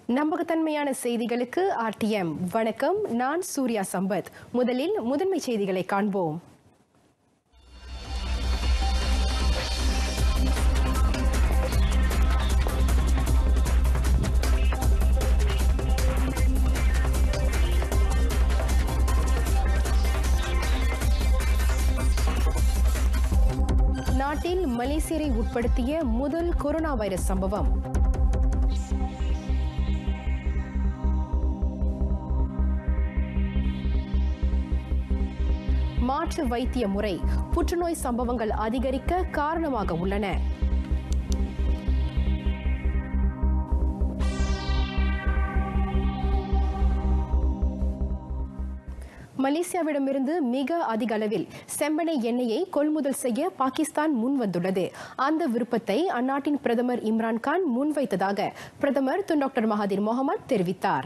நம்பகத்தன்மையான செய்திகளுக்கு ஆர்டிஎம் வணக்கம் நான் சூர்யா சம்பத் முதலில் முதன்மை செய்திகளை காண்போம் நாட்டில் மலேசியரை உட்படுத்திய முதல் கொரோனா வைரஸ் சம்பவம் மாற்று வைத்திய முறை புற்றுநோய் சம்பவங்கள் அதிகரிக்க காரணமாக உள்ளன மலேசியாவிடமிருந்து மிக அதிக அளவில் செம்பனை எண்ணெயை கொள்முதல் செய்ய பாகிஸ்தான் முன்வந்துள்ளது அந்த விருப்பத்தை அந்நாட்டின் பிரதமர் இம்ரான்கான் முன்வைத்ததாக பிரதமர் துன் டாக்டர் மகாதீர் முகமது தெரிவித்தார்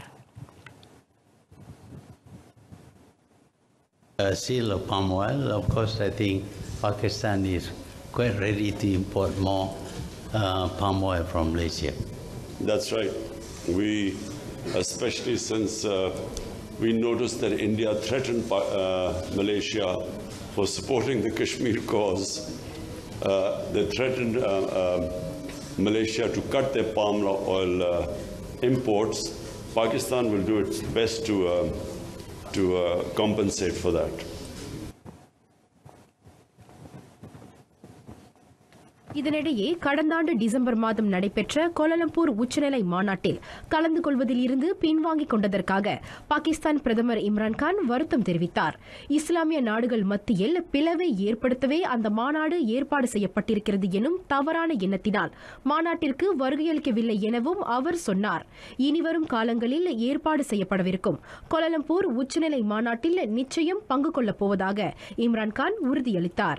Uh, seal of palm oil, of course, I think Pakistan is quite ready to import more uh, palm oil from Malaysia. That's right. We, especially since uh, we noticed that India threatened Pa- uh, Malaysia for supporting the Kashmir cause, uh, they threatened uh, um Malaysia to cut their palm oil uh, imports. Pakistan will do its best to, uh, to uh, compensate for that. இதனிடையே கடந்த ஆண்டு December மாதம் நடைபெற்ற கோலலம்பூர் உச்சநிலை மாநாட்டில் கலந்து கொள்வதில் இருந்து பின்வாங்கிக் கொண்டதற்காக பாகிஸ்தான் பிரதமர் இம்ரான்கான் வருத்தம் தெரிவித்தார் இஸ்லாமிய நாடுகள் மத்தியில் பிளவை ஏற்படுத்தவே அந்த மாநாடு ஏற்பாடு செய்யப்பட்டிருக்கிறது எனும் தவறான எண்ணத்தினால் மாநாட்டிற்கு வருகையளிக்கவில்லை எனவும் அவர் சொன்னார் இனிவரும் காலங்களில் ஏற்பாடு செய்யப்படவிருக்கும் கோலலம்பூர் உச்சநிலை மாநாட்டில் நிச்சயம் பங்கு கொள்ளப் போவதாக இம்ரான்கான் உறுதியளித்தார்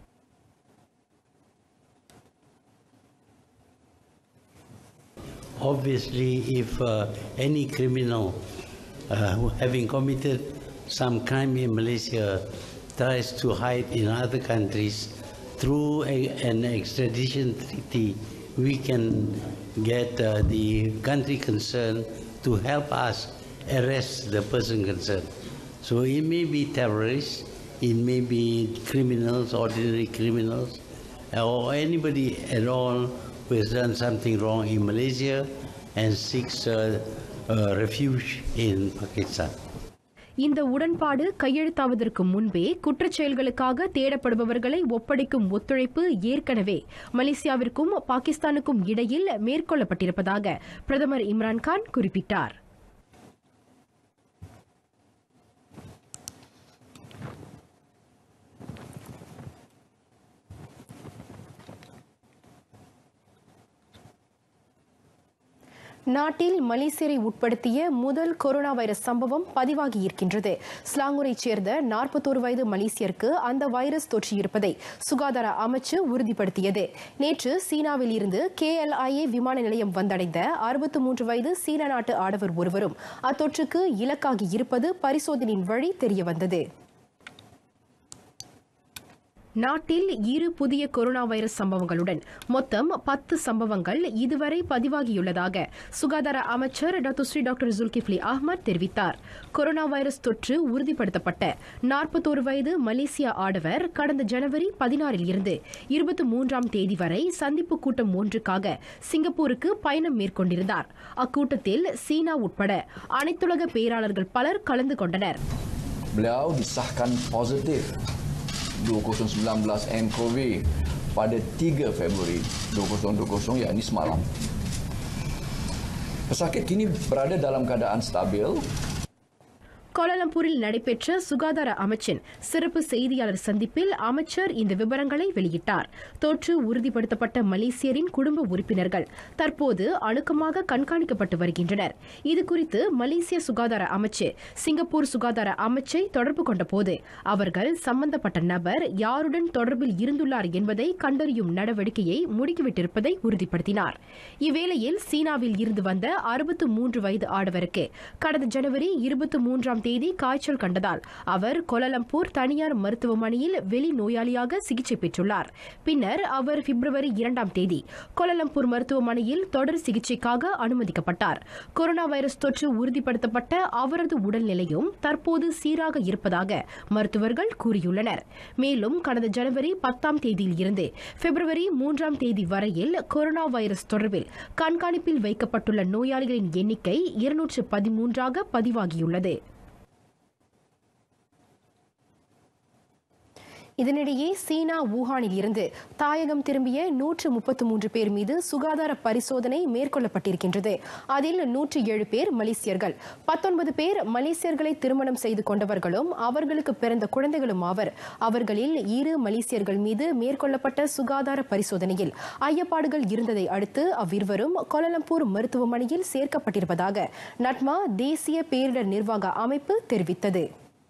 Obviously, if uh, any criminal uh, who having committed some crime in Malaysia tries to hide in other countries through a, an extradition treaty, we can get uh, the country concerned to help us arrest the person concerned. So it may be terrorists, it may be criminals, ordinary criminals, or anybody at all who has done something wrong in Malaysia and seeks uh, uh, refuge in Pakistan. இந்த உடன்பாடு கையெழுத்தாவதற்கு முன்பே குற்றச் செயல்களுக்காக தேடப்படுபவர்களை ஒப்படைக்கும் ஒத்துழைப்பு ஏற்கனவே மலேசியாவிற்கும் பாகிஸ்தானுக்கும் இடையில் மேற்கொள்ளப்பட்டிருப்பதாக பிரதமர் இம்ரான்கான் குறிப்பிட்டார் நாட்டில் மலேசியரை உட்படுத்திய முதல் கொரோனா வைரஸ் சம்பவம் பதிவாகி இருக்கின்றது ஸ்லாங்கூரைச் சேர்ந்த நாற்பத்தோரு வயது மலேசியருக்கு அந்த வைரஸ் தொற்றியிருப்பதை சுகாதார அமைச்சு உறுதிப்படுத்தியது நேற்று சீனாவில் இருந்து கேஎல்ஐஏ விமான நிலையம் வந்தடைந்த அறுபத்து மூன்று வயது சீன நாட்டு ஆடவர் ஒருவரும் அத்தொற்றுக்கு இலக்காகி இருப்பது பரிசோதனையின் வழி தெரியவந்தது நாட்டில் இரு புதிய கொரோனா வைரஸ் சம்பவங்களுடன் மொத்தம் பத்து சம்பவங்கள் இதுவரை பதிவாகியுள்ளதாக சுகாதார அமைச்சர் doctor Sri doctor Zulkifli Ahmad தெரிவித்தார் கொரோனா வைரஸ் தொற்று உறுதிப்படுத்தப்பட்ட நாற்பத்தோரு வயது மலேசிய ஆடவர் கடந்த ஜனவரி பதினாறில் இருந்து இருபத்தி மூன்றாம் தேதி வரை சந்திப்பு கூட்டம் ஒன்றுக்காக சிங்கப்பூருக்கு பயணம் மேற்கொண்டிருந்தார் அக்கூட்டத்தில் சீனா உட்பட அனைத்துலக பேராளர்கள் பலர் கலந்து கொண்டனர் Beliau disahkan positif 2019 nCoV pada 3 Februari 2020 yakni semalam. Pesakit kini berada dalam keadaan stabil கோலாலம்பூரில் நடைபெற்ற சுகாதார அமைச்சின் சிறப்பு செய்தியாளர் சந்திப்பில் அமைச்சர் இந்த விவரங்களை வெளியிட்டார் தொற்று உறுதிப்படுத்தப்பட்ட மலேசியரின் குடும்ப உறுப்பினர்கள் தற்போது அணுக்கமாக கண்காணிக்கப்பட்டு வருகின்றனர் இதுகுறித்து மலேசிய சுகாதார அமைச்சு சிங்கப்பூர் சுகாதார அமைச்சை தொடர்பு கொண்டபோது அவர்கள் சம்பந்தப்பட்ட நபர் யாருடன் தொடர்பில் இருந்துள்ளார் என்பதை கண்டறியும் நடவடிக்கையை முடுக்கிவிட்டிருப்பதை உறுதிப்படுத்தினார் இவ்வேளையில் சீனாவில் இருந்து வந்த அறுபத்து மூன்று வயது ஆடவருக்கு கடந்த ஜனவரி இருபத்தி மூன்றாம் தேதி காய்ச்சல் கண்டதால் அவர் கோலாலம்பூர் தனியார் மருத்துவமனையில் வெளி நோயாளியாக சிகிச்சை பெற்றுள்ளார் பின்னர் அவர் பிப்ரவரி இரண்டாம் தேதி கோலாலம்பூர் மருத்துவமனையில் தொடர் சிகிச்சைக்காக அனுமதிக்கப்பட்டார் கொரோனா வைரஸ் தொற்று உறுதிப்படுத்தப்பட்ட அவரது உடல்நிலையும் தற்போது சீராக இருப்பதாக மருத்துவர்கள் கூறியுள்ளனர் மேலும் கடந்த ஜனவரி பத்தாம் தேதியில் இருந்து பிப்ரவரி மூன்றாம் தேதி வரையில் கொரோனா வைரஸ் தொடர்பில் கண்காணிப்பில் வைக்கப்பட்டுள்ள நோயாளிகளின் எண்ணிக்கை இருநூற்று பதிமூன்றாக பதிவாகியுள்ளது இதனிடையே சீனா வூஹானில் இருந்து தாயகம் திரும்பிய நூற்று முப்பத்து மூன்று பேர் மீது சுகாதார பரிசோதனை மேற்கொள்ளப்பட்டிருக்கின்றது அதில் நூற்று ஏழு பேர் மலேசியர்கள் பத்தொன்பது பேர் மலேசியர்களை திருமணம் செய்து கொண்டவர்களும் அவர்களுக்கு பிறந்த குழந்தைகளும் ஆவர் அவர்களில் இரு மலேசியர்கள் மீது மேற்கொள்ளப்பட்ட சுகாதார பரிசோதனையில் ஐயப்பாடுகள் இருந்ததை அடுத்து அவ்விருவரும் கோலாலம்பூர் மருத்துவமனையில் சேர்க்கப்பட்டிருப்பதாக நட்மா தேசிய பேரிடர் நிர்வாக அமைப்பு தெரிவித்தது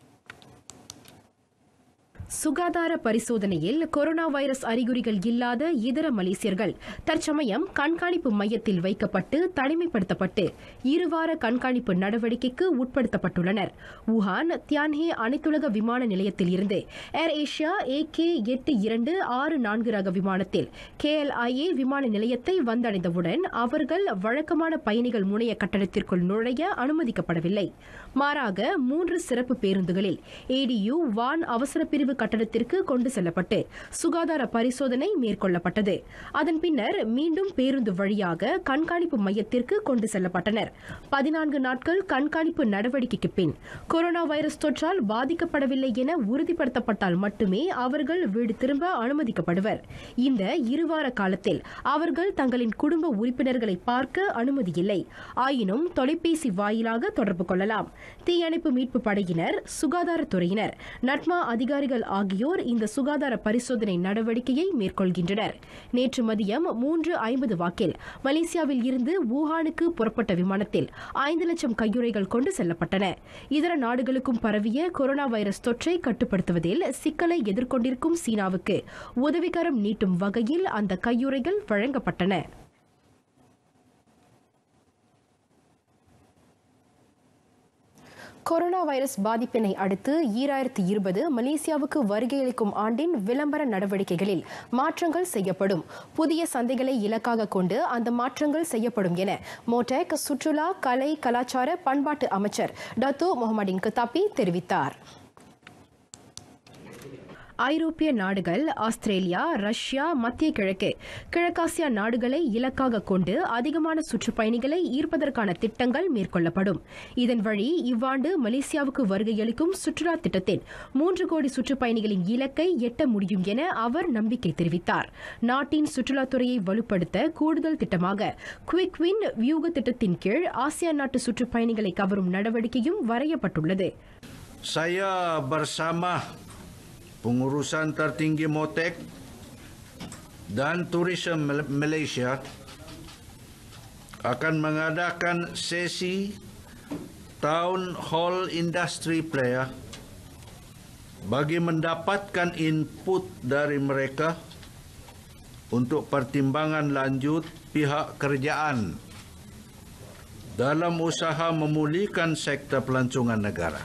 சுகாதார பரிசோதனையில் கொரோனா வைரஸ் அறிகுறிகள் இல்லாத இதர மலேசியர்கள் தற்சமயம் கண்காணிப்பு மையத்தில் வைக்கப்பட்டு தனிமைப்படுத்தப்பட்டு இருவார கண்காணிப்பு நடவடிக்கைக்கு உட்படுத்தப்பட்டுள்ளனர் wuhan தியான்ஹே அனைத்துலக விமான நிலையத்தில் இருந்து ஏர் ஏஷியா ஏ கே எட்டு இரண்டு ஆறு நான்கு ரக விமானத்தில் கேஎல்ஐஏ விமான நிலையத்தை வந்தடைந்தவுடன் அவர்கள் வழக்கமான பயணிகள் முனைய கட்டடத்திற்குள் நுழைய அனுமதிக்கப்படவில்லை மாறாக மூன்று சிறப்பு பேருந்துகளில் ஏடியு வான் அவசர பிரிவு கட்டடத்திற்கு கொண்டு செல்லப்பட்டு சுகாதார பரிசோதனை மேற்கொள்ளப்பட்டது அதன் பின்னர் மீண்டும் பேருந்து வழியாக கண்காணிப்பு மையத்திற்கு கொண்டு செல்லப்பட்டனர் பதினான்கு நாட்கள் கண்காணிப்பு நடவடிக்கைக்கு பின் கொரோனா வைரஸ் தொற்றால் பாதிக்கப்படவில்லை என உறுதிப்படுத்தப்பட்டால் மட்டுமே அவர்கள் வீடு திரும்ப அனுமதிக்கப்படுவர் இந்த இருவார காலத்தில் அவர்கள் தங்களின் குடும்ப உறுப்பினர்களை பார்க்க அனுமதி இல்லை ஆயினும் தொலைபேசி வாயிலாக தொடர்பு கொள்ளலாம் தீயணைப்பு மீட்பு படையினர் சுகாதாரத்துறையினர் நட்மா அதிகாரிகள் ஆகியோர் இந்த சுகாதார பரிசோதனை நடவடிக்கையை மேற்கொள்கின்றனர் நேற்று மதியம் மூன்று ஐம்பது வாக்கில் மலேசியாவில் இருந்து வூஹானுக்கு புறப்பட்ட விமானத்தில் ஐந்து லட்சம் கையுறைகள் கொண்டு செல்லப்பட்டன இதர நாடுகளுக்கும் பரவிய கொரோனா வைரஸ் தொற்றை கட்டுப்படுத்துவதில் சிக்கலை எதிர்கொண்டிருக்கும் சீனாவுக்கு உதவிகரம் நீட்டும் வகையில் அந்த கையுறைகள் வழங்கப்பட்டன கொரோனா வைரஸ் பாதிப்பினை அடுத்து ஈராயிரத்தி இருபது மலேசியாவுக்கு வருகையளிக்கும் ஆண்டின் விளம்பர நடவடிக்கைகளில் மாற்றங்கள் செய்யப்படும் புதிய சந்தைகளை இலக்காக கொண்டு அந்த மாற்றங்கள் செய்யப்படும் என மோட்டெக் சுற்றுலா கலை கலாச்சார பண்பாட்டு அமைச்சர் டத்தோ முகமதின் கத்தாப்பி தெரிவித்தார் ஐரோப்பிய நாடுகள் ஆஸ்திரேலியா ரஷ்யா மத்திய கிழக்கு கிழக்காசியா நாடுகளை இலக்காக கொண்டு அதிகமான சுற்றுப்பயணிகளை ஈர்ப்பதற்கான திட்டங்கள் மேற்கொள்ளப்படும் இதன் வழி இவ்வாண்டு மலேசியாவுக்கு வருகையளிக்கும் சுற்றுலா திட்டத்தின் மூன்று கோடி சுற்றுப்பயணிகளின் இலக்கை எட்ட முடியும் என அவர் நம்பிக்கை தெரிவித்தார் நாட்டின் சுற்றுலாத்துறையை வலுப்படுத்த கூடுதல் திட்டமாக குவிக் வின் வியூக திட்டத்தின் கீழ் ஆசியான் நாட்டு சுற்றுப்பயணிகளை கவரும் நடவடிக்கையும் வரையப்பட்டுள்ளது Saya bersama pengurusan tertinggi Motek dan Tourism Mal- Malaysia akan mengadakan sesi Town Hall Industry Player bagi mendapatkan input dari mereka untuk pertimbangan lanjut pihak kerajaan dalam usaha memulihkan sektor pelancongan negara.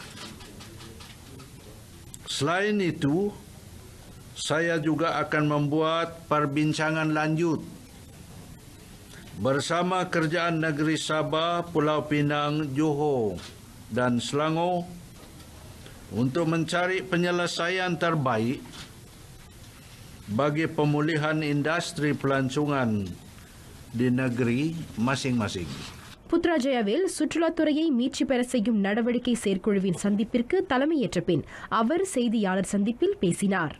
Selain itu, saya juga akan membuat perbincangan lanjut bersama Kerajaan Negeri Sabah, Pulau Pinang, Johor dan Selangor untuk mencari penyelesaian terbaik bagi pemulihan industri pelancongan di negeri masing-masing. புத்ராஜயாவில் சுற்றுலாத்துறையை மீட்சி பெற செய்யும் நடவடிக்கை செயற்குழுவின் சந்திப்பிற்கு தலைமையேற்ற பின் அவர் செய்தியாளர் சந்திப்பில் பேசினார்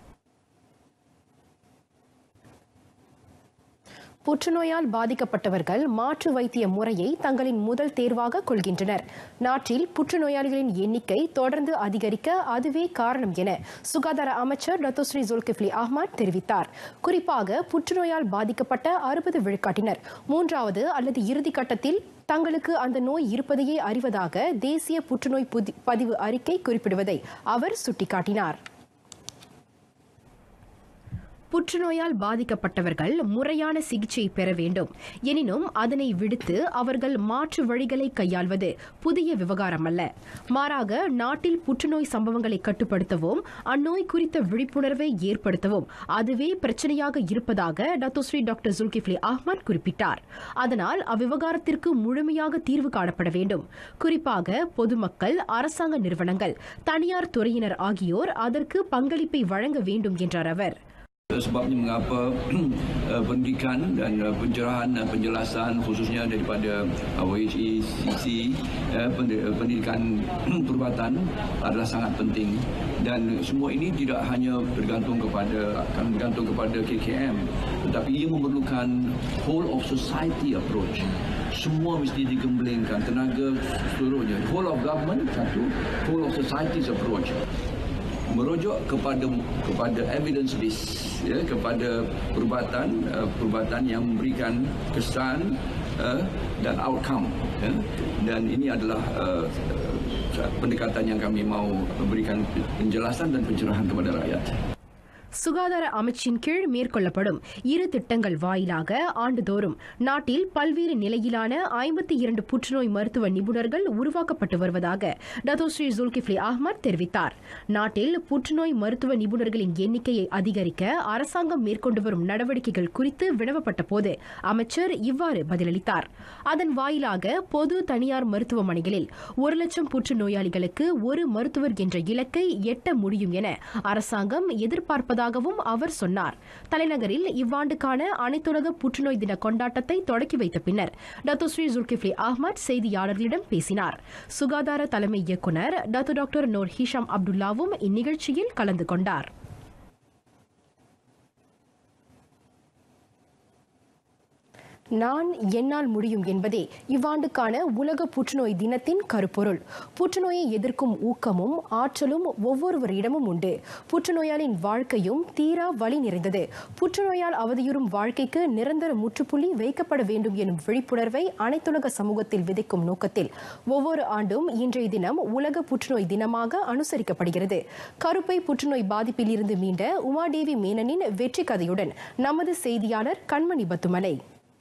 புற்றுநோயால் பாதிக்கப்பட்டவர்கள் மாற்று வைத்திய முறையை தங்களின் முதல் தேர்வாக கொள்கின்றனர் நாட்டில் புற்றுநோயாளிகளின் எண்ணிக்கை தொடர்ந்து அதிகரிக்க அதுவே காரணம் என சுகாதார அமைச்சர் டத்தோஸ்ரீ ஜுல்கிஃப்லி அஹ்மத் தெரிவித்தார் குறிப்பாக புற்றுநோயால் பாதிக்கப்பட்ட அறுபது விழுக்காட்டினர் மூன்றாவது அல்லது இறுதி கட்டத்தில் தங்களுக்கு அந்த நோய் இருப்பதையே அறிவதாக தேசிய புற்றுநோய் புதி- பதிவு அறிக்கை குறிப்பிடுவதை அவர் சுட்டிக்காட்டினார் புற்றுநோயால் பாதிக்கப்பட்டவர்கள் முறையான சிகிச்சை பெற வேண்டும் எனினும் அதனை விடுத்து அவர்கள் மாற்று வழிகளை கையாள்வது புதிய விவகாரம் அல்ல மாறாக நாட்டில் புற்றுநோய் சம்பவங்களை கட்டுப்படுத்தவும் அந்நோய் குறித்த விழிப்புணர்வை ஏற்படுத்தவும் அதுவே பிரச்சனையாக இருப்பதாக டத்தோஸ்ரீ டாக்டர் ஜுல்கிஃப்லி அஹ்மத் குறிப்பிட்டார் அதனால் அவ்விவகாரத்திற்கு முழுமையாக தீர்வு காணப்பட வேண்டும் குறிப்பாக பொதுமக்கள் அரசாங்க நிறுவனங்கள் தனியார் துறையினர் ஆகியோர் அதற்கு பங்களிப்பை வழங்க வேண்டும் என்றார் அவர் sebabnya mengapa eh, pendidikan dan eh, pencerahan dan penjelasan khususnya daripada WHE, CC, eh, pendi- eh, pendidikan perubatan adalah sangat penting dan semua ini tidak hanya bergantung kepada akan bergantung kepada KKM tetapi ia memerlukan whole of society approach semua mesti digemblengkan tenaga seluruhnya whole of government satu whole of society's approach merujuk kepada kepada evidence based ya kepada perubatan uh, perubatan yang memberikan kesan uh, dan outcome ya dan ini adalah uh, uh, pendekatan yang kami mau berikan penjelasan dan pencerahan kepada rakyat. சுகாதார அமைச்சின் கீழ் மேற்கொள்ளப்படும் இரு திட்டங்கள் வாயிலாக ஆண்டுதோறும் நாட்டில் பல்வேறு நிலையிலான ஐம்பத்தி இரண்டு புற்றுநோய் மருத்துவ நிபுணர்கள் உருவாக்கப்பட்டு வருவதாக டத்தோஸ்ரீ ஜுல்கிஃப்லி அஹ்மத் தெரிவித்தார் நாட்டில் புற்றுநோய் மருத்துவ நிபுணர்களின் எண்ணிக்கையை அதிகரிக்க அரசாங்கம் மேற்கொண்டு வரும் நடவடிக்கைகள் குறித்து வினவப்பட்ட போது அமைச்சர் இவ்வாறு பதிலளித்தார் அதன் வாயிலாக பொது தனியார் மருத்துவமனைகளில் ஒரு லட்சம் புற்றுநோயாளிகளுக்கு ஒரு மருத்துவர் என்ற இலக்கை எட்ட முடியும் என அரசாங்கம் எதிர்பார்ப்பதாகவும் அவர் சொன்னார் தலைநகரில் இவ்வாண்டுக்கான அனைத்துலக புற்றுநோய் தின கொண்டாட்டத்தை தொடக்கி வைத்த பின்னர் டத்தோஸ்ரீ ஜுல்கிஃப்லி அஹ்மத் செய்தியாளர்களிடம் பேசினார் சுகாதார தலைமை இயக்குநர் டத்து டாக்டர் நூர் ஹிஷாம் அப்துல்லாவும் இந்நிகழ்ச்சியில் கலந்து கொண்டார் நான் என்னால் முடியும் என்பதே இவ்வாண்டுக்கான உலக புற்றுநோய் தினத்தின் கருப்பொருள் புற்றுநோயை எதிர்க்கும் ஊக்கமும் ஆற்றலும் ஒவ்வொருவரிடமும் உண்டு புற்றுநோயாளின் வாழ்க்கையும் தீரா வழி நிறைந்தது புற்றுநோயால் அவதியுறும் வாழ்க்கைக்கு நிரந்தர முற்றுப்புள்ளி வைக்கப்பட வேண்டும் எனும் விழிப்புணர்வை அனைத்துலக சமூகத்தில் விதைக்கும் நோக்கத்தில் ஒவ்வொரு ஆண்டும் இன்றைய தினம் உலக புற்றுநோய் தினமாக அனுசரிக்கப்படுகிறது கருப்பை புற்றுநோய் பாதிப்பில் இருந்து மீண்ட உமாதேவி மேனனின் வெற்றி கதையுடன் நமது செய்தியாளர் கண்மணி பத்துமலை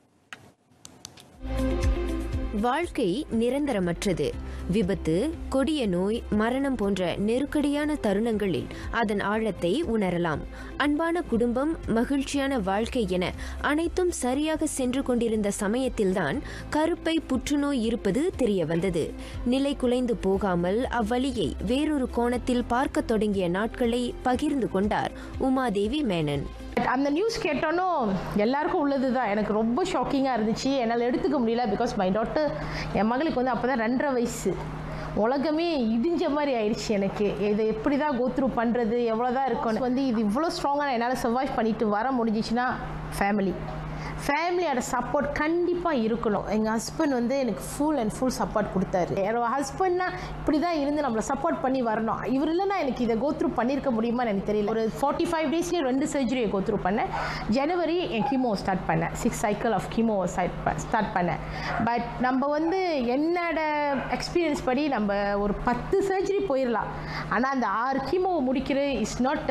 வாழ்க்கை நிரந்தரமற்றது விபத்து கொடிய நோய் மரணம் போன்ற நெருக்கடியான தருணங்களில் அதன் ஆழத்தை உணரலாம் அன்பான குடும்பம் மகிழ்ச்சியான வாழ்க்கை என அனைத்தும் சரியாக சென்று கொண்டிருந்த சமயத்தில்தான் கருப்பை புற்றுநோய் இருப்பது தெரிய வந்தது நிலை குலைந்து போகாமல் அவ்வழியை வேறொரு கோணத்தில் பார்க்கத் தொடங்கிய நாட்களை பகிர்ந்து கொண்டார் உமாதேவி மேனன் அந்த நியூஸ் கேட்டோன்னும் எல்லாருக்கும் உள்ளது தான் எனக்கு ரொம்ப ஷாக்கிங்காக இருந்துச்சு என்னால் எடுத்துக்க முடியல பிகாஸ் மை டாட்டர் என் மகளுக்கு வந்து அப்போ தான் ரெண்டரை வயசு உலகமே இடிஞ்ச மாதிரி ஆயிடுச்சு எனக்கு இதை எப்படி தான் கோத்ரூ பண்ணுறது எவ்வளோ தான் இருக்கும்னு வந்து இது இவ்வளோ ஸ்ட்ராங்காக என்னால் சர்வைவ் பண்ணிட்டு வர முடிஞ்சிச்சுன்னா ஃபேமிலி ஃபேமிலியோட சப்போர்ட் கண்டிப்பாக இருக்கணும் எங்கள் ஹஸ்பண்ட் வந்து எனக்கு ஃபுல் அண்ட் ஃபுல் சப்போர்ட் கொடுத்தாரு என்னோட ஹஸ்பண்ட்னா இப்படி தான் இருந்து நம்மளை சப்போர்ட் பண்ணி வரணும் இவர் இல்லைன்னா எனக்கு இதை கோத்ரூ பண்ணியிருக்க முடியுமான்னு எனக்கு தெரியல ஒரு ஃபார்ட்டி ஃபைவ் டேஸ்லேயே ரெண்டு சர்ஜரியை கோத்ரூ பண்ணேன் ஜனவரி என் கீமோ ஸ்டார்ட் பண்ணேன் six cycle of chemo start பண்ணேன் பட் நம்ம வந்து என்னோட எக்ஸ்பீரியன்ஸ் படி நம்ம ஒரு பத்து சர்ஜரி போயிடலாம் ஆனால் அந்த ஆறு கீமோ முடிக்கிறது இஸ் நாட்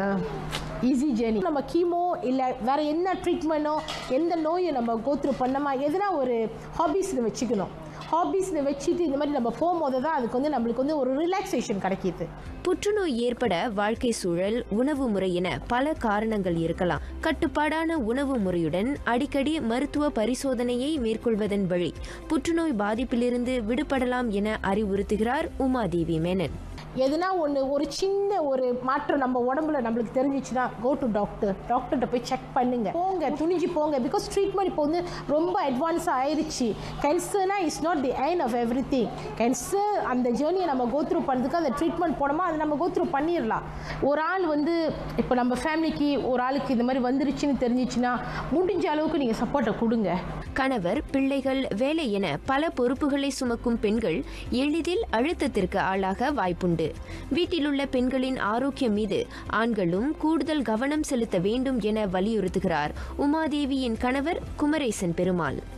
ஈஸி ஜேர்னி நம்ம கீமோ இல்லை வேற என்ன ட்ரீட்மெண்ட்டோ எந்த நோயை நம்ம கோத்ரூ பண்ணமா எதுனா ஒரு ஹாபீஸ்னு வச்சுக்கணும் ஹாபீஸ்னு வச்சுட்டு இந்த மாதிரி நம்ம போகும்போது தான் அதுக்கு வந்து நம்மளுக்கு வந்து ஒரு ரிலாக்ஸேஷன் கிடைக்கிது புற்றுநோய் ஏற்பட வாழ்க்கை சூழல் உணவு முறை என பல காரணங்கள் இருக்கலாம் கட்டுப்பாடான உணவு முறையுடன் அடிக்கடி மருத்துவ பரிசோதனையை மேற்கொள்வதன் வழி புற்றுநோய் பாதிப்பிலிருந்து விடுபடலாம் என அறிவுறுத்துகிறார் உமாதேவி மேனன் எதுனா ஒன்று ஒரு சின்ன ஒரு மாற்றம் நம்ம உடம்புல நம்மளுக்கு தெரிஞ்சிச்சுன்னா கோ டு டாக்டர் டாக்டர்கிட்ட போய் செக் பண்ணுங்க போங்க துணிஞ்சு போங்க பிகாஸ் ட்ரீட்மெண்ட் இப்போ வந்து ரொம்ப அட்வான்ஸாக ஆயிடுச்சு கேன்சர்னா is not the end of everything cancer அந்த ஜேர்னியை நம்ம கோத்ரூ பண்ணுறதுக்கு அந்த ட்ரீட்மெண்ட் போனோமா அதை நம்ம கோத்ரூ பண்ணிடலாம் ஒரு ஆள் வந்து இப்போ நம்ம ஃபேமிலிக்கு ஒரு ஆளுக்கு இந்த மாதிரி வந்துருச்சுன்னு தெரிஞ்சிச்சுன்னா முடிஞ்ச அளவுக்கு நீங்கள் சப்போர்ட்டை கொடுங்க கணவர் பிள்ளைகள் வேலை என பல பொறுப்புகளை சுமக்கும் பெண்கள் எளிதில் அழுத்தத்திற்கு ஆளாக வாய்ப்புண்டு வீட்டிலுள்ள பெண்களின் ஆரோக்கியம் மீது ஆண்களும் கூடுதல் கவனம் செலுத்த வேண்டும் என வலியுறுத்துகிறார் உமாதேவியின் கணவர் குமரேசன் பெருமாள்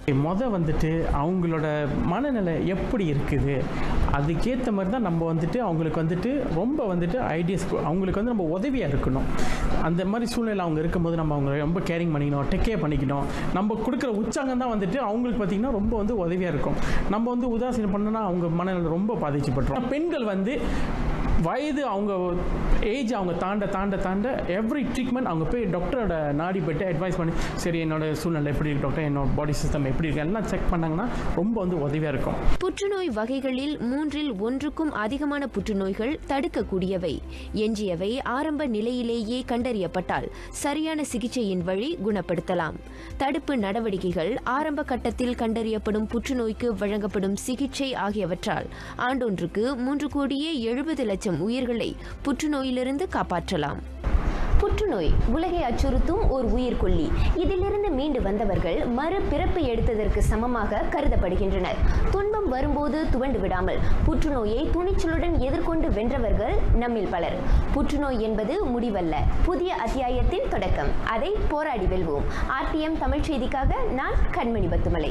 மொதல் வந்துட்டு அவங்களோட மனநிலை எப்படி இருக்குது அதுக்கேற்ற மாதிரி தான் நம்ம வந்துட்டு அவங்களுக்கு வந்துட்டு ரொம்ப வந்துட்டு ஐடியாஸ் அவங்களுக்கு வந்து நம்ம உதவியாக இருக்கணும் அந்த மாதிரி சூழ்நிலை அவங்க இருக்கும்போது நம்ம அவங்க ரொம்ப கேரிங் பண்ணிக்கணும் டேக் கேர் பண்ணிக்கணும் நம்ம கொடுக்குற உற்சாகம் தான் வந்துட்டு அவங்களுக்கு பார்த்திங்கன்னா ரொம்ப வந்து உதவியாக இருக்கும் நம்ம வந்து உதாசீனம் பண்ணோன்னா அவங்க மனநிலை ரொம்ப பாதிக்கப்பட்டுரும் பெண்கள் வந்து வயது அவங்க ஏஜ் அவங்க தாண்ட தாண்ட தாண்ட எவ்ரி ட்ரீட்மெண்ட் அவங்க போய் டாக்டரோட நாடி போய்ட்டு அட்வைஸ் பண்ணி சரி என்னோட சூழ்நிலை எப்படி இருக்கு டாக்டர் என்னோட பாடி சிஸ்டம் எப்படி இருக்கு எல்லாம் செக் பண்ணாங்கன்னா ரொம்ப வந்து உதவியாக இருக்கும் புற்றுநோய் வகைகளில் மூன்றில் ஒன்றுக்கும் அதிகமான புற்றுநோய்கள் தடுக்கக்கூடியவை எஞ்சியவை ஆரம்ப நிலையிலேயே கண்டறியப்பட்டால் சரியான சிகிச்சையின் வழி குணப்படுத்தலாம் தடுப்பு நடவடிக்கைகள் ஆரம்ப கட்டத்தில் கண்டறியப்படும் புற்றுநோய்க்கு வழங்கப்படும் சிகிச்சை ஆகியவற்றால் ஆண்டொன்றுக்கு மூன்று கோடியே எழுபது லட்சம் உயிர்களை புற்றுநோயிலிருந்து காப்பாற்றலாம் புற்றுநோய் உலகை அச்சுறுத்தும் ஒரு உயிர்கொல்லி இதிலிருந்து மீண்டு வந்தவர்கள் மறு பிறப்பு எடுத்ததற்கு சமமாக கருதப்படுகின்றனர் துன்பம் வரும்போது துவண்டு விடாமல் புற்றுநோயை துணிச்சலுடன் எதிர்கொண்டு வென்றவர்கள் நம்மில் பலர் புற்றுநோய் என்பது முடிவல்ல புதிய அத்தியாயத்தின் தொடக்கம் அதை போராடி வெல்வோம் ஆர்டிஎம் தமிழ் செய்திக்காக நான் கண்மணி பத்துமலை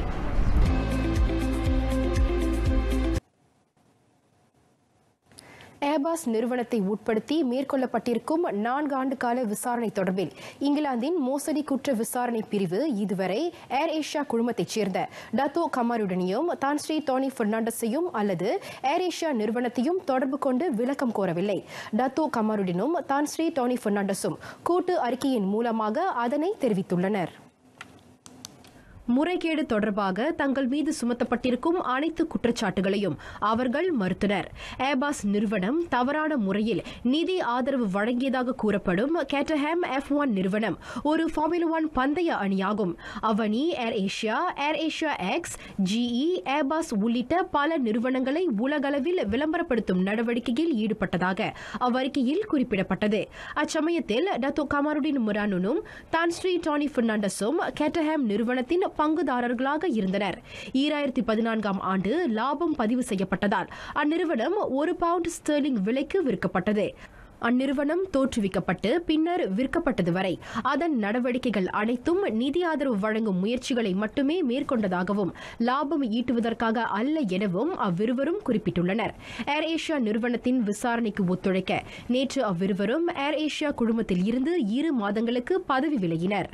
ஏர்பாஸ் நிறுவனத்தை உட்படுத்தி மேற்கொள்ளப்பட்டிருக்கும் நான்கு ஆண்டு கால விசாரணை தொடர்பில் இங்கிலாந்தின் மோசடி குற்ற விசாரணை பிரிவு இதுவரை ஏர் ஏஷியா குழுமத்தைச் சேர்ந்த டத்தோ கமாருடனையும் தான்ஸ்ரீ டோனி பெர்னாண்டஸையும் அல்லது ஏர் ஏஷியா நிறுவனத்தையும் தொடர்பு கொண்டு விளக்கம் கோரவில்லை டத்தோ கமாருடனும் தான்ஸ்ரீ டோனி பெர்னாண்டஸும் கூட்டு அறிக்கையின் மூலமாக அதனை தெரிவித்துள்ளனர் முறைகேடு தொடர்பாக தங்கள் மீது சுமத்தப்பட்டிருக்கும் அனைத்து குற்றச்சாட்டுகளையும் அவர்கள் மறுத்தனர் ஏபாஸ் நிறுவனம் தவறான முறையில் நிதி ஆதரவு வழங்கியதாக கூறப்படும் கேட்டஹாம் எஃப் ஒன் நிறுவனம் ஒரு ஃபார்முலா ஒன் பந்தய அணியாகும் அவ்வணி AirAsia AirAsia X GE ஏபாஸ் உள்ளிட்ட பல நிறுவனங்களை உலகளவில் விளம்பரப்படுத்தும் நடவடிக்கையில் ஈடுபட்டதாக அவ்வறிக்கையில் குறிப்பிடப்பட்டது அச்சமயத்தில் டத்தோ கமாருடின் முரானுனும் தான்ஸ்ரீ டானி பெர்னாண்டஸும் கேட்டஹாம் நிறுவனத்தின் பங்குதாரர்களாக இருந்தனர் ஈராயிரத்தி பதினான்காம் ஆண்டு லாபம் பதிவு செய்யப்பட்டதால் அந்நிறுவனம் ஒரு பவுண்ட் ஸ்டெர்லிங் விலைக்கு விற்கப்பட்டது அந்நிறுவனம் தோற்றுவிக்கப்பட்டு பின்னர் விற்கப்பட்டது வரை அதன் நடவடிக்கைகள் அனைத்தும் நிதி ஆதரவு வழங்கும் முயற்சிகளை மட்டுமே மேற்கொண்டதாகவும் லாபம் ஈட்டுவதற்காக அல்ல எனவும் அவ்விருவரும் குறிப்பிட்டுள்ளனர் ஏர் ஏஷியா நிறுவனத்தின் விசாரணைக்கு ஒத்துழைக்க நேற்று அவ்விருவரும் ஏர் ஏஷியா குழுமத்தில் இருந்து இரு மாதங்களுக்கு பதவி விலகினர்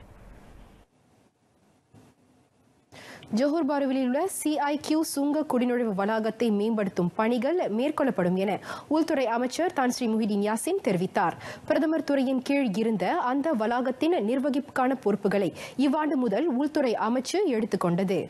ஜோஹர் பாருவில் உள்ள சிஐகியூ சுங்க குடிநுழைவு வளாகத்தை மேம்படுத்தும் பணிகள் மேற்கொள்ளப்படும் என உள்துறை அமைச்சர் தான் ஸ்ரீ முஹிதீன் யாசின் தெரிவித்தார் பிரதமர் துறையின் கீழ் இருந்த அந்த வளாகத்தின் நிர்வகிப்புக்கான பொறுப்புகளை இவ்வாண்டு முதல் உள்துறை அமைச்சு எடுத்துக்கொண்டது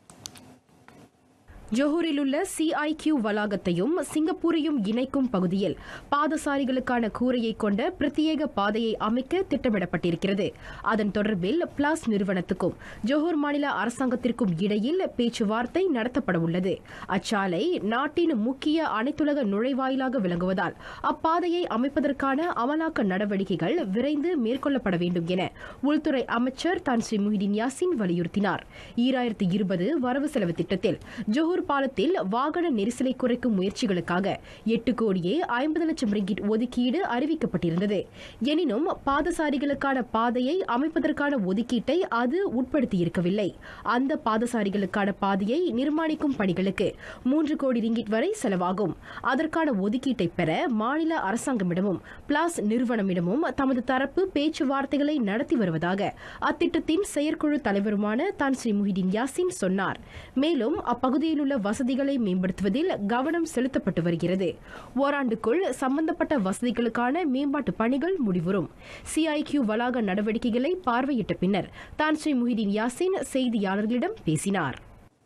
ஜோஹூரில் உள்ள சிஐகியூ வளாகத்தையும் சிங்கப்பூரையும் இணைக்கும் பகுதியில் பாதசாரிகளுக்கான கூரையை கொண்ட பிரத்யேக பாதையை அமைக்க திட்டமிடப்பட்டிருக்கிறது அதன் தொடர்பில் பிளாஸ் நிறுவனத்துக்கும் ஜோஹூர் மாநில அரசாங்கத்திற்கும் இடையில் பேச்சுவார்த்தை நடத்தப்பட உள்ளது அச்சாலை நாட்டின் முக்கிய அனைத்துலக நுழைவாயிலாக விளங்குவதால் அப்பாதையை அமைப்பதற்கான அமலாக்க நடவடிக்கைகள் விரைந்து மேற்கொள்ளப்பட வேண்டும் என உள்துறை அமைச்சர் தான் ஸ்ரீ முஹிதீன் யாசின் வலியுறுத்தினார் ஈராயிரத்தி இருபது வரவு செலவு திட்டத்தில் ஜோஹூர் திருப்பூர் பாலத்தில் வாகன நெரிசலை குறைக்கும் முயற்சிகளுக்காக எட்டு கோடியே ஐம்பது லட்சம் ரிங்கிட் ஒதுக்கீடு அறிவிக்கப்பட்டிருந்தது எனினும் பாதசாரிகளுக்கான பாதையை அமைப்பதற்கான ஒதுக்கீட்டை அது உட்படுத்தியிருக்கவில்லை அந்த பாதசாரிகளுக்கான பாதையை நிர்மாணிக்கும் பணிகளுக்கு மூன்று கோடி ரிங்கிட் வரை செலவாகும் அதற்கான ஒதுக்கீட்டை பெற மாநில அரசாங்கமிடமும் பிளாஸ் நிறுவனமிடமும் தமது தரப்பு பேச்சுவார்த்தைகளை நடத்தி வருவதாக அத்திட்டத்தின் செயற்குழு தலைவருமான தான் ஸ்ரீ முஹிதீன் யாசின் சொன்னார் மேலும் அப்பகுதியில் உள்ள வசதிகளை மேம்படுத்துவதில் கவனம் செலுத்தப்பட்டு வருகிறது ஓராண்டுக்குள் சம்பந்தப்பட்ட வசதிகளுக்கான மேம்பாட்டு பணிகள் முடிவுறும் சிஐகியூ வளாக நடவடிக்கைகளை பார்வையிட்ட பின்னர் தான் ஸ்ரீ முஹிதீன் யாசின் செய்தியாளர்களிடம் பேசினார்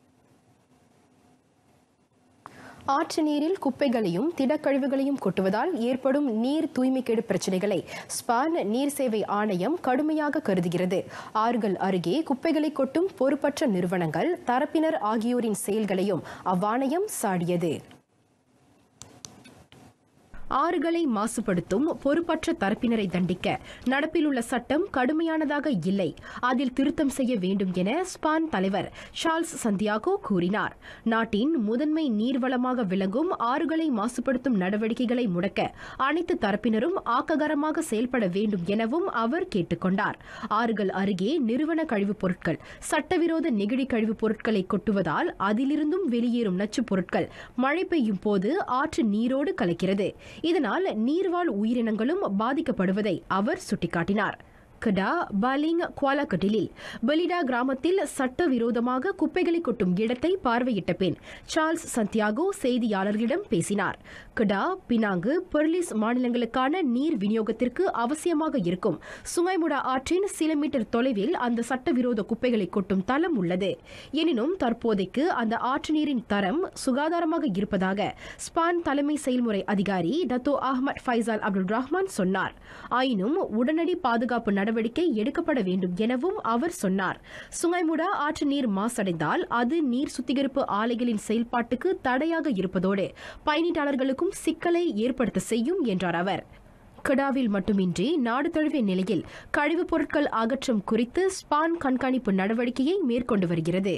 ஆற்று நீரில் குப்பைகளையும் திடக்கழிவுகளையும் கொட்டுவதால் ஏற்படும் நீர் தூய்மைக்கேடு பிரச்சினைகளை ஸ்பான் நீர் சேவை ஆணையம் கடுமையாக கருதுகிறது ஆறுகள் அருகே குப்பைகளை கொட்டும் பொறுப்பற்ற நிறுவனங்கள் தரப்பினர் ஆகியோரின் செயல்களையும் அவ்வாணையம் சாடியது ஆறுகளை மாசுபடுத்தும் பொறுப்பற்ற தரப்பினரை தண்டிக்க நடப்பில் உள்ள சட்டம் கடுமையானதாக இல்லை அதில் திருத்தம் செய்ய வேண்டும் என ஸ்பான் தலைவர் சார்ல்ஸ் சந்தியாகோ கூறினார் நாட்டின் முதன்மை நீர்வளமாக விளங்கும் ஆறுகளை மாசுபடுத்தும் நடவடிக்கைகளை முடக்க அனைத்து தரப்பினரும் ஆக்ககரமாக செயல்பட வேண்டும் எனவும் அவர் கேட்டுக்கொண்டார் ஆறுகள் அருகே நிறுவன கழிவுப் பொருட்கள் சட்டவிரோத நெகிழி கழிவுப் பொருட்களை கொட்டுவதால் அதிலிருந்தும் வெளியேறும் நச்சுப் பொருட்கள் மழை பெய்யும் போது ஆற்று நீரோடு கலக்கிறது இதனால் நீர்வாழ் உயிரினங்களும் பாதிக்கப்படுவதை அவர் சுட்டிக்காட்டினார் கடா பாலிங் குவாலாகட்டிலில் பெலிடா கிராமத்தில் சட்டவிரோதமாக குப்பைகளை கொட்டும் இடத்தை பார்வையிட்ட பின் சார்ல்ஸ் சந்தியாகோ செய்தியாளர்களிடம் பேசினார் கடா பினாங்கு பெர்லிஸ் மாநிலங்களுக்கான நீர் விநியோகத்திற்கு அவசியமாக இருக்கும் சுங்கைமுடா ஆற்றின் சில மீட்டர் தொலைவில் அந்த சட்டவிரோத குப்பைகளை கொட்டும் தளம் உள்ளது எனினும் தற்போதைக்கு அந்த ஆற்று நீரின் தரம் சுகாதாரமாக இருப்பதாக ஸ்பான் தலைமை செயல்முறை அதிகாரி Datuk Ahmad Faisal Abdul Rahman சொன்னார் ஆயினும் உடனடி பாதுகாப்பு நடவடிக்கை எடுக்கப்பட வேண்டும் எனவும் அவர் சொன்னார் சுங்கைமுடா ஆற்று நீர் மாசடைந்தால் அது நீர் சுத்திகரிப்பு ஆலைகளின் செயல்பாட்டுக்கு தடையாக இருப்பதோடு பயணீட்டாளர்களுக்கும் சிக்கலை ஏற்படுத்த செய்யும் என்றார் அவர் கடாவில் மட்டுமின்றி நாடு தழுவிய நிலையில் கழிவுப் பொருட்கள் அகற்றம் குறித்து ஸ்பான் கண்காணிப்பு நடவடிக்கையை மேற்கொண்டு வருகிறது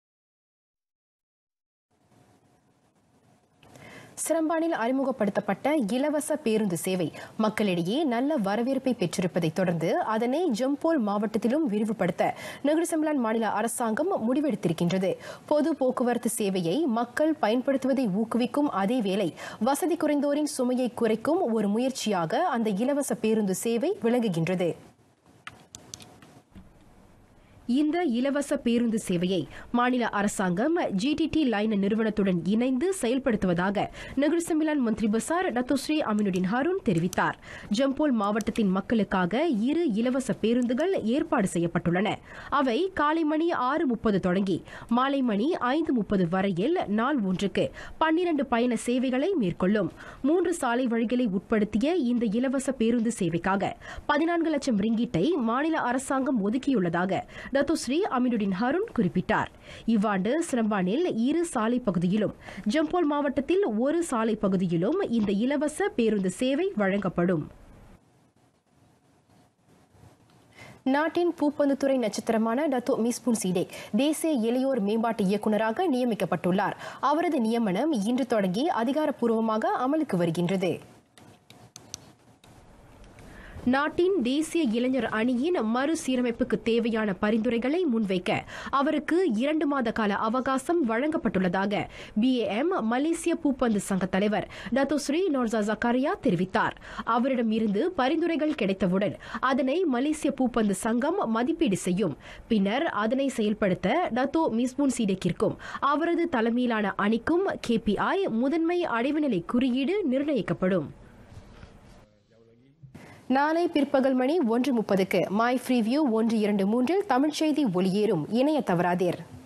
சிரம்பானில் அறிமுகப்படுத்தப்பட்ட இலவச பேருந்து சேவை மக்களிடையே நல்ல வரவேற்பை பெற்றிருப்பதைத் தொடர்ந்து அதனை ஜம்போல் மாவட்டத்திலும் விரிவுபடுத்த நெகிழ்சம்பளான் மாநில அரசாங்கம் முடிவெடுத்திருக்கின்றது பொது போக்குவரத்து சேவையை மக்கள் பயன்படுத்துவதை ஊக்குவிக்கும் அதேவேளை வசதி குறைந்தோரின் சுமையை குறைக்கும் ஒரு முயற்சியாக அந்த இலவச பேருந்து சேவை விளங்குகின்றது இந்த இலவச பேருந்து சேவையை மாநில அரசாங்கம் ஜிடிடி லைன் நிறுவனத்துடன் இணைந்து செயல்படுத்துவதாக நெகிழ்சமிலான் மந்திரி பசார் டத்தோஸ்ரீ அமினுடின் ஹாரூன் தெரிவித்தார் ஜம்போல் மாவட்டத்தின் மக்களுக்காக இரு இலவச பேருந்துகள் ஏற்பாடு செய்யப்பட்டுள்ளன அவை காலை மணி ஆறு முப்பது தொடங்கி மாலை மணி ஐந்து முப்பது வரையில் நாள் ஒன்றுக்கு பன்னிரண்டு பயண சேவைகளை மேற்கொள்ளும் மூன்று சாலை வழிகளை உட்படுத்திய இந்த இலவச பேருந்து சேவைக்காக பதினான்கு லட்சம் ரிங்கிட்டை மாநில அரசாங்கம் ஒதுக்கியுள்ளதாக டத்தோஸ்ரீ அமினுடின் ஹருண் குறிப்பிட்டார் இவ்வாண்டு சிரம்பானில் இரு சாலை பகுதியிலும் ஜம்போல் மாவட்டத்தில் ஒரு சாலை பகுதியிலும் இந்த இலவச பேருந்து சேவை வழங்கப்படும் நாட்டின் பூப்பந்துத்துறை நட்சத்திரமான டத்தோ மிஸ்புன் சீடே தேசிய இளையோர் மேம்பாட்டு இயக்குநராக நியமிக்கப்பட்டுள்ளார் அவரது நியமனம் இன்று தொடங்கி அதிகாரப்பூர்வமாக அமலுக்கு வருகின்றது நாட்டின் தேசிய இளைஞர் அணியின் மறுசீரமைப்புக்கு தேவையான பரிந்துரைகளை முன்வைக்க அவருக்கு இரண்டு மாத கால அவகாசம் வழங்கப்பட்டுள்ளதாக பிஏஎம் மலேசிய பூப்பந்து சங்க தலைவர் டத்தோஸ்ரீ நோர்சா ஜக்காரியா தெரிவித்தார் அவரிடம் இருந்து பரிந்துரைகள் கிடைத்தவுடன் அதனை மலேசிய பூப்பந்து சங்கம் மதிப்பீடு செய்யும் பின்னர் அதனை செயல்படுத்த டத்தோ மிஸ்பூன் சீடேக்கிற்கும் அவரது தலைமையிலான அணிக்கும் கேபிஐ முதன்மை அடைவுநிலை குறியீடு நிர்ணயிக்கப்படும் நாளை பிற்பகல் மணி ஒன்று முப்பதுக்கு மை ஃப்ரீவியூ ஒன்று இரண்டு மூன்றில் தமிழ்ச் செய்தி ஒளியேறும் இணைய தவறாதீர்